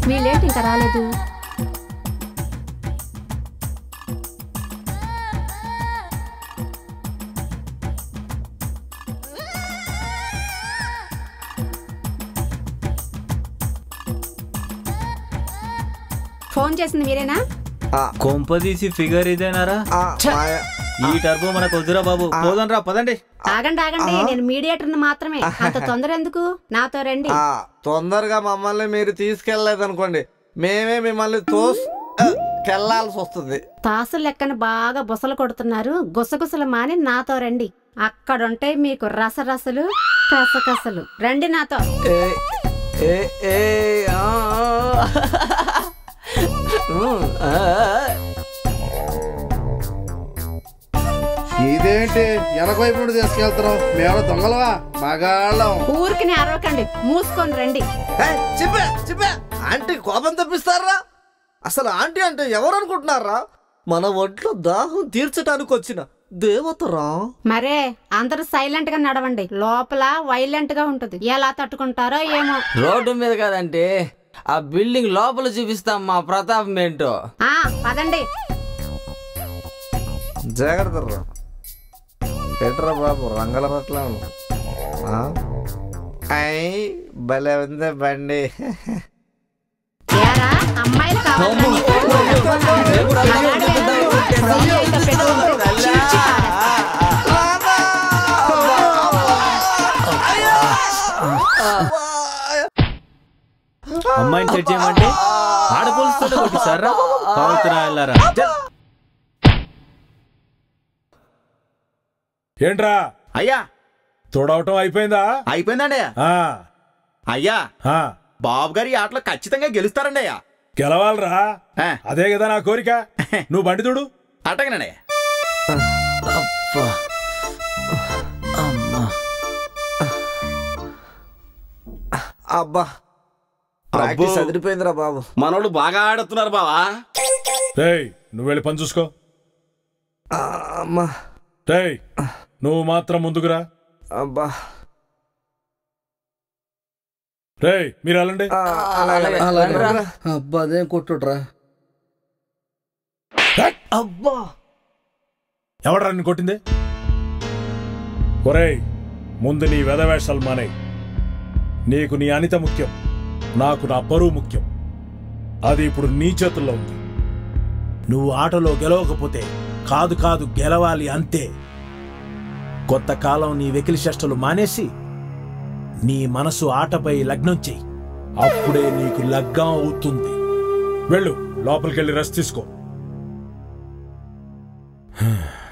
వీళ్ళేంటి ఇంకా రాలేదు ఫోన్ చేసింది మీరేనా కొంపదీసి ఫిగర్ ఇదేనారా ఆ, మాయ. ఈ టర్బో మనకు వద్దురా బాబు పోదండ్రా పదండి ఆగండి ఆగండి నేను మీడియేటర్ని మాత్రమే అంత తొందర ఎందుకు నాతో రండి ఆ, తొందరగా మమ్మల్ని మీరు తీసుకెళ్ళలేదనుకోండి మేమే మిమ్మల్ని తోస్ ఆ, కెళ్ళాల్సి వస్తుంది తాసులు లెక్కన బాగా బుసలు కొడుతున్నారు గుసగుసలు మాని నాతో రండి అక్కడుంటే మీకు రసరసలు కసకసలు రండి నాతో ఏ ఏ ఏ ఆ, ఆ. ఉమ్, ఆ, ఆ. ఇదేంటి వెనక వైపు నుండి తీసుకెళ్తున్నావు మేము దొంగలవా మగాళ్ళం ఊరికి అరవకండి మూసుకొని రండి ఏ, చెప్పే చెప్పే ఆంటీ కోపం తెప్పిస్తారా అసలు ఆంటీ అంటే ఎవరు అనుకుంటున్నారా మన ఒంట్లో దాహం తీర్చడానికి వచ్చిన దేవతరా మరే అందరూ సైలెంట్ గా నడవండి లోపల వైలెంట్ గా ఉంటుంది ఎలా తట్టుకుంటారో ఏమో రోడ్డు మీద కదంటే ఆ బిల్డింగ్ లోపల చూపిస్తాం మా ప్రతాపం ఏంటో ఆ పదండి జాగ్రత్త రా ఎట్రా బాబు రంగల పట్ల అయ్యి భలే ఉంది బండి ఏరా, అమ్మాయిలు కావాలా నీకు? అలాంటి చెయ్యి అయితే పెట్టుకుంటూ చీల్చి పారేస్తా. అమ్మాయిని సెట్ చేయమంటే ఆడపోలుస్తుంటే కొట్టిస్తారా పవిత్ర వెళ్ళారా ఏంట్రా అయ్యా తోడవటం అయిపోయిందా అయిపోయిందండి ఆ, అయ్యా ఆ, బాబు గారు ఈ ఆటలో ఖచ్చితంగా గెలుస్తారండి అయ్యా గెలవాలరా ఆ. అదే కదా నా కోరిక నువ్వు బండి చూడు అట్టగనండి అబ్బా అమ్మా అబ్బా ప్రాక్టీస్ అదిరిపోయిందిరా బాబు మనోళ్ళు బాగా ఆడుతున్నారు బావా రేయ్ నువ్వు వెళ్ళి పని చూసుకో ఆ, అమ్మా రేయ్ నువ్వు మాత్రం ముందుకురా అబ్బా రేయ్ మీరు వెళ్ళండి ఆ, అలాగే. అలాగే రండ్రా. అబ్బా అదేం కొట్టుడ్రా అబ్బా ఎవడరా నిన్ను కొట్టింది ఒరేయ్ ముందు నీ వెధవేషాలు మానే నీకు నీ అనిత ముఖ్యం నాకు నా పరువు ముఖ్యం అది ఇప్పుడు నీ చేతుల్లో ఉంది నువ్వు ఆటలో గెలవకపోతే కాదు కాదు గెలవాలి అంతే కొత్త కాలం నీ వెకిలి చేష్టలు మానేసి నీ మనసు ఆటపై లగ్నం చెయ్యి అప్పుడే నీకు లగ్గం అవుతుంది వెళ్ళు లోపలికెళ్ళి రెస్ట్ తీసుకో